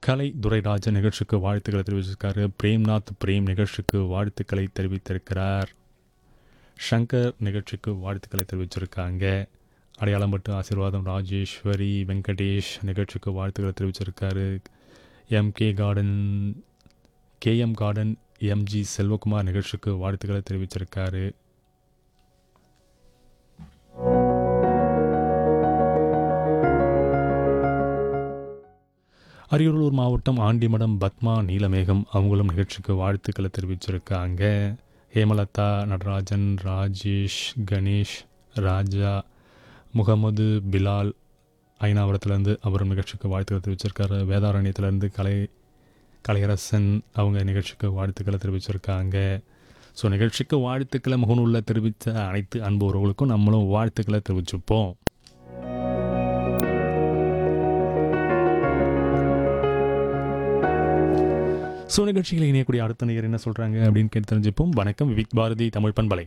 கலை துரைராஜன் நிகழ்ச்சிக்கு வாழ்த்துக்களை தெரிவிச்சிருக்காரு பிரேம்நாத் பிரேம் நிகழ்ச்சிக்கு வாழ்த்துக்களை தெரிவித்திருக்கிறார் ஷங்கர் நிகழ்ச்சிக்கு வாழ்த்துக்களை தெரிவிச்சிருக்காங்க அடையாளம் பட்டு ஆசீர்வாதம் ராஜேஸ்வரி வெங்கடேஷ் நிகழ்ச்சிக்கு வாழ்த்துக்களை தெரிவிச்சிருக்காரு MK garden KM garden MG Selvakumar நிகழ்ச்சிக்கு வாழ்த்துக்களை தெரிவிச்சிருக்காரு அரியலூர் மாவட்டம் ஆண்டிமடம் பத்மா நீலமேகம் அவங்களும் நிகழ்ச்சிக்கு வாழ்த்துக்களை தெரிவிச்சிருக்காங்க ஹேமலதா நடராஜன் ராஜேஷ் கணேஷ் ராஜா முகமது பிலால் ஐநாவரத்துலேருந்து அவரும் நிகழ்ச்சிக்கு வாழ்த்துக்களை தெரிவிச்சிருக்காரு வேதாரண்யத்துலேருந்து கலை கலையரசன் அவங்க நிகழ்ச்சிக்கு வாழ்த்துக்களை தெரிவிச்சிருக்காங்க ஸோ நிகழ்ச்சிக்கு வாழ்த்துக்களை முகநூலில் தெரிவித்த அனைத்து அன்புறவர்களுக்கும் நம்மளும் வாழ்த்துக்களை தெரிவிச்சுப்போம் ஸோ நிகழ்ச்சியில் இணையக்கூடிய அடுத்த நேயர் என்ன சொல்கிறாங்க அப்படின்னு கேட்டு தெரிஞ்சுப்போம் வணக்கம் விவிக் பாரதி தமிழ் பண்பலை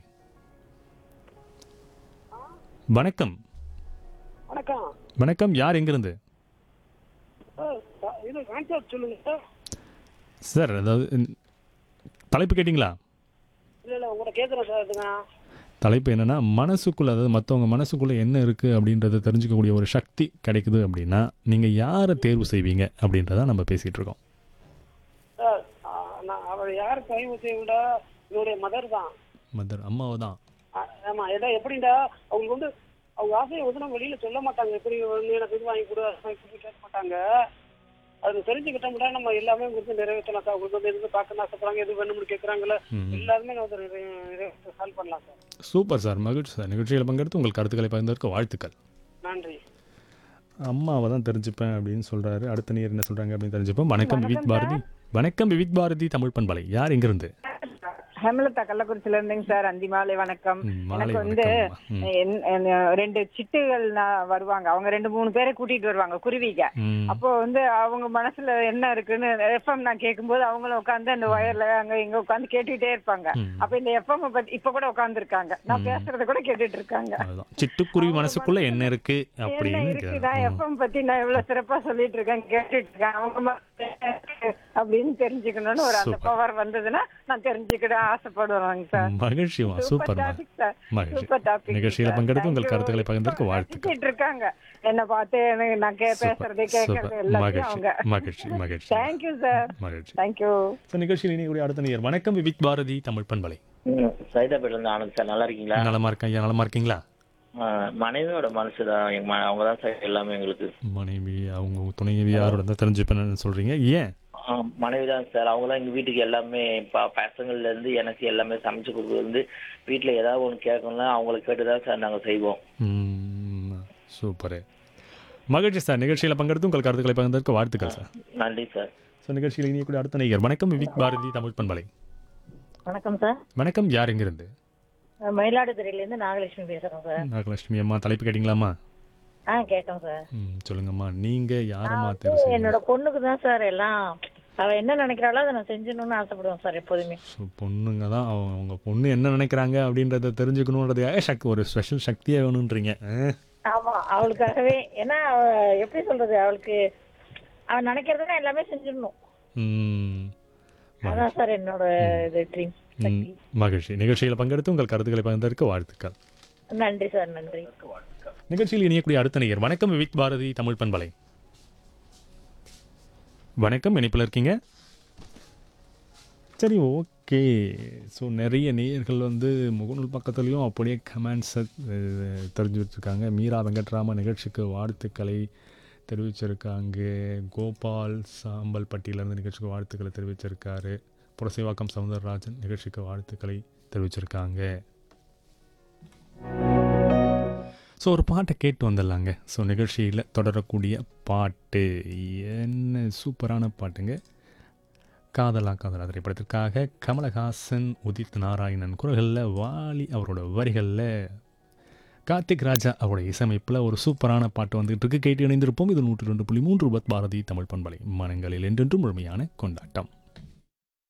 வணக்கம் வணக்கம் வணக்கம் யார் எங்கிருந்து சார், சா- இது கான்செப்ட் சொல்லுங்க சார் சார் அதாவது ம், தலைப்பு கேட்டிங்களா இல்லை இல்லை உங்கள்கிட்ட கேட்குறேன் சார் இதுங்க தலைப்பு என்னன்னா மனசுக்குள்ள அதாவது மற்றவங்க மனசுக்குள்ள என்ன இருக்குது அப்படின்றத தெரிஞ்சுக்கக்கூடிய ஒரு சக்தி கிடைக்குது அப்படின்னா நீங்கள் யாரை தேர்வு செய்வீங்க அப்படின்றத நம்ம பேசிகிட்டு இருக்கோம் சார் ஆ, நான் அவள் யார் கைவு செய்விட என்னுடைய மதர் தான் மதர் அம்மாவை தான் ஆ, ஆமா ஏதா எப்படிண்டா அவங்களுக்கு வந்து அவங்க ஆசையை வந்து நம்ம வெளியில சொல்ல மாட்டாங்க எப்படி வந்து எனக்கு இது வாங்கி கொடு அது வாங்கி கொடுன்னு கேட்க மாட்டாங்க அது தெரிஞ்சுக்கிட்டோம்னா நம்ம எல்லாமே உங்களுக்கு நிறைவேற்றலாம் சார் உங்களுக்கு வந்து எதுவுமே பார்க்கணும் ஆசைப்படுறாங்க எது வேணும்னு கேட்குறாங்கல்ல ம். எல்லாருமே நான் வந்து நிறைவேற்ற சால்வ் பண்ணலாம் சார் சூப்பர் சார் மகிழ்ச்சி சார் நிகழ்ச்சியில் பங்கெடுத்து உங்கள் கருத்துக்களை பகிர்ந்ததற்கு வாழ்த்துக்கள் நன்றி அம்மாவை தான் தெரிஞ்சுப்பேன் அப்படின்னு சொல்கிறாரு அடுத்த நேர் என்ன சொல்கிறாங்க அப்படின்னு தெரிஞ்சுப்போம் வணக்கம் விவிக் பாரதி வணக்கம் விவிக் பாரதி தமிழ் பண்பலை யார் எங்கிருந்து ஹேமலதா கள்ளக்குறிச்சில இருந்துங்க சார் அந்தி மாலை வணக்கம் ம், மாலை எனக்கு வந்து வணக்கம்மா. ம். என்- என் ரெண்டு சிட்டுகள் நான் வருவாங்க அவங்க ரெண்டு மூணு பேரை கூட்டிட்டு வருவாங்க குருவிக ம் அப்போ வந்து அவங்க மனசுல என்ன இருக்குன்னு எஃப்எம் நான் கேட்கும்போது அவங்களும் உட்காந்து அந்த வயர்ல அங்க இங்க உட்காந்து கேட்டுட்டே இருப்பாங்க ம். அப்ப இந்த எஃப்எம் பத்தி இப்ப கூட உட்கார்ந்து இருக்காங்க நான் பேசுறத கூட கேட்டுட்டு இருக்காங்க அதுதான் சிட்டுக்குருவி மனசுக்குள்ள என்ன இருக்கு என்ன அப்படின்னு இருக்குதா கேக்குறாங்க. எஃப்எம் பத்தி நான் எவ்வளவு சிறப்பா சொல்லிட்டு இருக்கேன் கேட்டுட்டு இருக்கேன் அவங்க மனசுல என்ன இருக்கு அப்படின்னு தெரிஞ்சுக்கணும்னு ஒரு அந்த Super. பவர் வந்ததுன்னா நான் தெரிஞ்சுக்கிட ஆசைப்படுவாங்க சார் மகிழ்ச்சிமா சூப்பர் சூப்பர்மா டாபிக் சார் மகிழ்ச்சி சூப்பர் டாபிக் நிகழ்ச்சியில பங்கெடுத்து உங்கள் கருத்துக்களை பகிர்ந்ததற்கு வாழ்த்துக்கள் ரசிச்சிட்டு இருக்காங்க என்ன பார்த்து எனக்கு நான் கே பேசுறது கேட்கறது சூப்பர் எல்லாத்தையும் மகிழ்ச்சி அவங்க மகிழ்ச்சி மகிழ்ச்சி தேங்க்யூ சார் மகிழ்ச்சி தேங்க்யூ ஸோ நிகழ்ச்சியில் இணையக்கூடிய அடுத்த நேயர் வணக்கம் விவிக் பாரதி தமிழ் பண்பலை சைதாப்பேட்டில இருந்து ஆனந்த் சார் நல்லா இருக்கீங்களா நலமா இருக்கேன் ஐயா நலமா இருக்கீங்களா ஆஹ் மனைவியோட மனசு தான் எங்க ம- அவங்க தான் சார் எல்லாமே எங்களுக்கு மனைவி அவங்க துணைவி யாரோட தான் தெரிஞ்சுப்பேன்னு சொல்றீங்க ஏன் ஆஹ் மனைவி தான் சார் அவங்க தான் எங்க வீட்டுக்கு எல்லாமே ப பசங்கள்ல இருந்து எனக்கு எல்லாமே சமைச்சு கொடுக்குறது வந்து வீட்டுல ஏதாவது ஒன்று கேட்கணும்னா அவங்கள கேட்டு தான் சார் நாங்க செய்வோம் ம், சூப்பரு மகிழ்ச்சி சார் நிகழ்ச்சியில் பங்கெடுத்து உங்கள் கருத்துக்களை பகிர்ந்ததற்கு வாழ்த்துக்கள் சார் நன்றி சார் ஸோ நிகழ்ச்சியில் இணையக்கூடிய அடுத்த நேயர் வணக்கம் விவிக் பாரதி தமிழ் பண்பலை வணக்கம் சார் வணக்கம் யார் எங்கிருந்து நான் மயிலாடுதுறையிலேருந்து நாகலட்சுமி பேசுகிறேன் சார் நாகலட்சுமி அம்மா தலைப்பு கேட்டிங்களாம்மா ஆ கேட்டோம் சார் ம் சொல்லுங்கம்மா நீங்க யாரம்மா நான் தேர்வு வந்து செய்வீங்க என்னோட பொண்ணுக்கு தான் சார் எல்லாம் அவ என்ன நினைக்கிறாளோ அதை நான் செஞ்சிடணும்னு ஆசைப்படுவேன் சார் எப்போதுமே ஸோ பொண்ணுங்க தான் அவங்க அவங்க பொண்ணு என்ன நினைக்கிறாங்க அப்படின்றத தெரிஞ்சுக்கணுன்றதுக்காக சக் ஒரு ஸ்பெஷல் சக்தியே வேணுன்றீங்க ஆ? ஆமா அவளுக்காகவே ஏன்னா அவ எப்படி சொல்றது அவளுக்கு அவ நினைக்கிறதுனா எல்லாமே செஞ்சிடணும் ம், அதான் சார் என்னோட இது ட்ரீம் ம், மகிழ்ச்சி நிகழ்ச்சியில் பங்கெடுத்து உங்கள் கருத்துக்களை பகிர்ந்ததற்கு வாழ்த்துக்கள் நன்றி சார் நன்றி நிகழ்ச்சியில் இணையக்கூடிய அடுத்த நேயர் வணக்கம் விவிக் பாரதி தமிழ் பண்பலை வணக்கம் இணைப்பில் இருக்கீங்க சரி ஓகே ஸோ நிறைய நேயர்கள் வந்து முகநூல் பக்கத்துலேயும் அப்படியே கமெண்ட்ஸை தெரிஞ்சு வச்சுருக்காங்க மீரா வெங்கட்ராம நிகழ்ச்சிக்கு வாழ்த்துக்களை தெரிவிச்சிருக்காங்க கோபால் சாம்பல்பட்டியிலேருந்து நிகழ்ச்சிக்கு வாழ்த்துக்களை தெரிவிச்சிருக்காரு புரசைவாக்கம் சவுந்தரராஜன் நிகழ்ச்சிக்கு வாழ்த்துக்களை தெரிவிச்சிருக்காங்க ஸோ ஒரு பாட்டை கேட்டு வந்துடலாங்க ஸோ நிகழ்ச்சியில் தொடரக்கூடிய பாட்டு என்ன சூப்பரான பாட்டுங்க காதலா காதலா திரைப்படத்திற்காக கமலஹாசன் உதித் நாராயணன் குரல்களில் வாலி அவரோட வரிகளில் கார்த்திக் ராஜா அவருடைய இசையமைப்பில் ஒரு சூப்பரான பாட்டு வந்துகிட்டு இருக்கு கேட்டு இணைந்திருப்போம் இது நூற்றி ரெண்டு புள்ளி மூன்று ரூபாய் பாரதி தமிழ் பண்பலை மனங்களில் என்றென்றும் முழுமையான கொண்டாட்டம்